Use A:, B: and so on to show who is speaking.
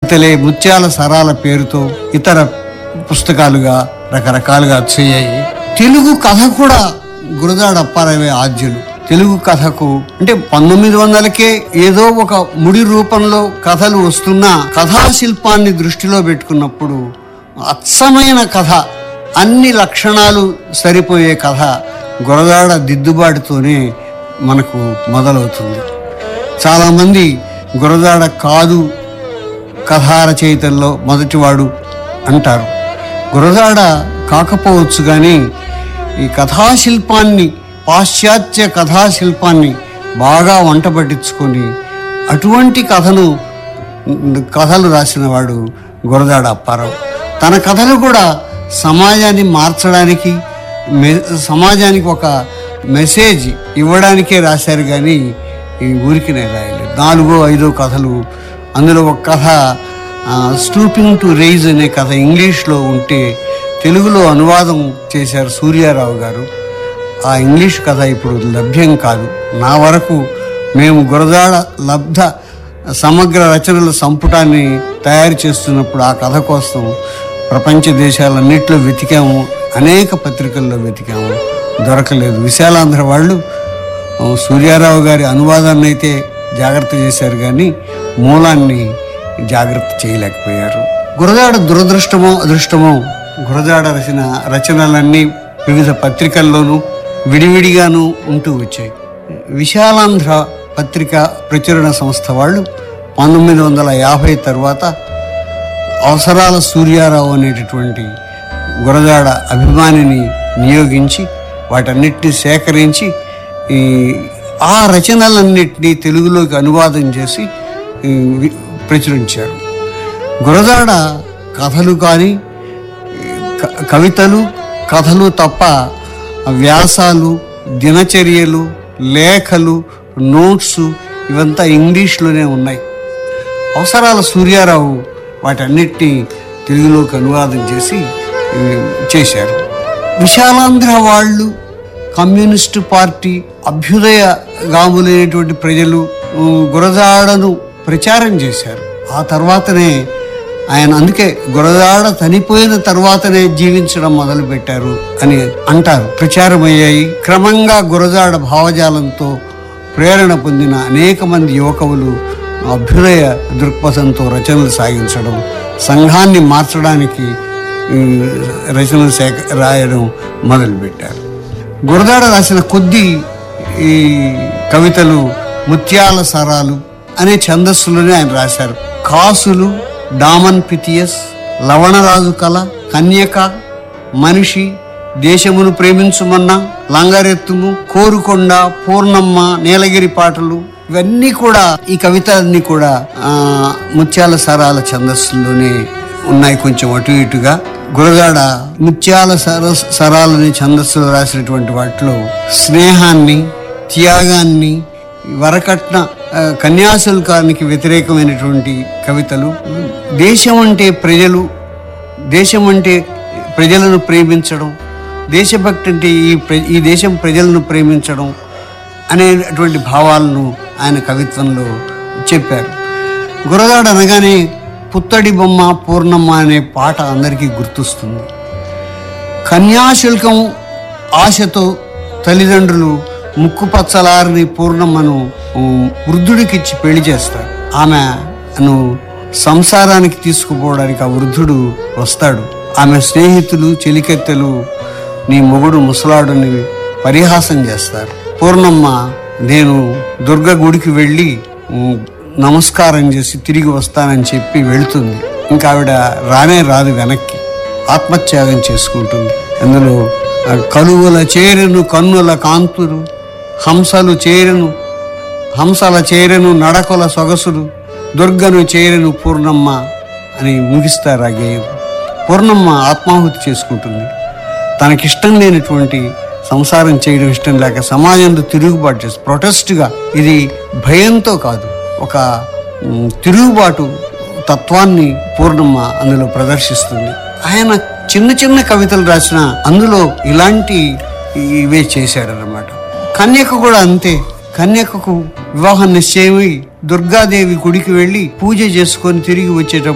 A: కవితలే ముత్యాల సరాల పేరుతో ఇతర పుస్తకాలుగా రకరకాలుగా వచ్చాయి తెలుగు కథ కూడా గురదాడ అప్పారావే ఆద్యులు తెలుగు కథకు అంటే పంతొమ్మిది వందలకే ఏదో ఒక ముడి రూపంలో కథలు వస్తున్నా కథాశిల్పాన్ని దృష్టిలో పెట్టుకున్నప్పుడు అచ్చమైన కథ అన్ని లక్షణాలు సరిపోయే కథ గురదాడ దిద్దుబాటుతోనే మనకు మొదలవుతుంది చాలామంది గురదాడ కాదు కథా రచయితల్లో మొదటివాడు అంటారు గురదాడ కాకపోవచ్చు కానీ ఈ కథాశిల్పాన్ని పాశ్చాత్య కథాశిల్పాన్ని బాగా వంట పట్టించుకొని అటువంటి కథను కథలు రాసిన వాడు గురదాడ అప్పారావు తన కథలు కూడా సమాజాన్ని మార్చడానికి మె- సమాజానికి ఒక మెసేజ్ ఇవ్వడానికే రాశారు కానీ ఈ ఊరికినే రాయలేదు నాలుగో ఐదో కథలు అందులో ఒక కథ స్టూపింగ్ టు రైజ్ అనే కథ ఇంగ్లీష్లో ఉంటే తెలుగులో అనువాదం చేశారు సూర్యారావు గారు ఆ ఇంగ్లీష్ కథ ఇప్పుడు లభ్యం కాదు నా వరకు మేము గురదాడ లబ్ధ సమగ్ర రచనల సంపుటాన్ని తయారు చేస్తున్నప్పుడు ఆ కథ కోసం ప్రపంచ దేశాలన్నింటిలో వెతికాము అనేక పత్రికల్లో వెతికాము దొరకలేదు విశాలాంధ్ర వాళ్ళు ఆ, సూర్యారావు గారి అనువాదాన్ని అయితే జాగ్రత్త చేశారు కానీ మూలాన్ని జాగ్రత్త చేయలేకపోయారు గురదాడ దురదృష్టమో అదృష్టమో గురదాడ రచన రచనలన్నీ వివిధ పత్రికల్లోనూ విడివిడిగాను ఉంటూ వచ్చాయి విశాలాంధ్ర పత్రిక ప్రచురణ సంస్థ వాళ్ళు పంతొమ్మిది వందల యాభై తర్వాత అవసరాల సూర్యారావు అనేటటువంటి గురజాడ అభిమానిని నియోగించి వాటన్నిటిని సేకరించి ఈ ఆ రచనలన్నిటినీ తెలుగులోకి అనువాదం చేసి ఈ, వి- ప్రచురించారు గురజాడ కథలు కానీ క- కవితలు కథలు తప్ప వ్యాసాలు దినచర్యలు లేఖలు నోట్స్ ఇవంతా ఇంగ్లీష్లోనే ఉన్నాయి అవసరాల సూర్యారావు వాటన్నిటినీ తెలుగులోకి అనువాదం చేసి ఈ, చేశారు విశాలాంధ్ర వాళ్ళు కమ్యూనిస్టు పార్టీ అభ్యుదయ గాములైనటువంటి ప్రజలు ఉమ్, గురజాడను ప్రచారం చేశారు ఆ తర్వాతనే ఆయన అందుకే గురజాడ చనిపోయిన తర్వాతనే జీవించడం మొదలు పెట్టారు అని అంటారు ప్రచారం అయ్యాయి క్రమంగా గురజాడ భావజాలంతో ప్రేరణ పొందిన అనేక మంది యువకవులు అభ్యుదయ దృక్పథంతో రచనలు సాగించడం సంఘాన్ని మార్చడానికి ఈ, రచనలు సేక రాయడం మొదలుపెట్టారు గురదాడ రాసిన కొద్ది ఈ కవితలు ముత్యాల సరాలు అనే ఛందస్సులోనే ఆయన రాశారు కాసులు డామన్ పితియస్ లవణరాజు కళ కన్యక మనిషి దేశమును ప్రేమించుమన్నా లంగారెత్తుము కోరుకొండ పూర్ణమ్మ నీలగిరి పాటలు ఇవన్నీ కూడా ఈ కవితలన్నీ కూడా ఆ, ముత్యాల సరాల ఛందస్సులోనే ఉన్నాయి కొంచెం అటు ఇటుగా గురగాడ ముత్యాల సర సరాలని ఛందస్సులో రాసినటువంటి వాటిలో స్నేహాన్ని త్యాగాన్ని వరకట్న ఆ, కన్యాశుల్కానికి వ్యతిరేకమైనటువంటి కవితలు దేశం అంటే ప్రజలు దేశం అంటే ప్రజలను ప్రేమించడం దేశభక్తి అంటే ఈ ప్ర- ఈ దేశం ప్రజలను ప్రేమించడం అనేటువంటి భావాలను ఆయన కవిత్వంలో చెప్పారు గురగాడ అనగానే పుత్తడి బొమ్మ పూర్ణమ్మ అనే పాట అందరికీ గుర్తొస్తుంది కన్యాశుల్కం ఆశతో తల్లిదండ్రులు ముక్కు పచ్చలారని పూర్ణమ్మను ఉమ్, వృద్ధుడికిచ్చి పెళ్లి చేస్తారు ఆమెను సంసారానికి తీసుకుపోవడానికి ఆ వృద్ధుడు వస్తాడు ఆమె స్నేహితులు చెలికెత్తెలు నీ మొగుడు ముసలాడుని పరిహాసం చేస్తారు పూర్ణమ్మ నేను దుర్గ గుడికి వెళ్ళి ఉమ్, నమస్కారం చేసి తిరిగి వస్తానని చెప్పి వెళుతుంది ఇంకా ఆవిడ రానే రాదు వెనక్కి ఆత్మత్యాగం చేసుకుంటుంది అందులో ఆ, కలువల చేరెను కన్నుల కాంతులు హంసలు చేరెను హంసల చేరెను నడకల సొగసులు దుర్గను చేరెను పూర్ణమ్మ అని ముగిస్తారు ఆ గేయం పూర్ణమ్మ ఆత్మాహుతి చేసుకుంటుంది తనకిష్టం లేనటువంటి సంసారం చేయడం ఇష్టం లేక సమాజంలో తిరుగుబాటు చేస్తుంది ప్రొటెస్ట్గా ఇది భయంతో కాదు ఒక మ్, తిరుగుబాటు తత్వాన్ని పూర్ణమ్మ అందులో ప్రదర్శిస్తుంది ఆయన చిన్న చిన్న కవితలు రాసిన అందులో ఇలాంటి ఇవే చేశాడనమాట కన్యక కూడా అంతే కన్యకకు వివాహం నిశ్చయమై దుర్గాదేవి గుడికి వెళ్ళి పూజ చేసుకొని తిరిగి వచ్చేటప్పుడు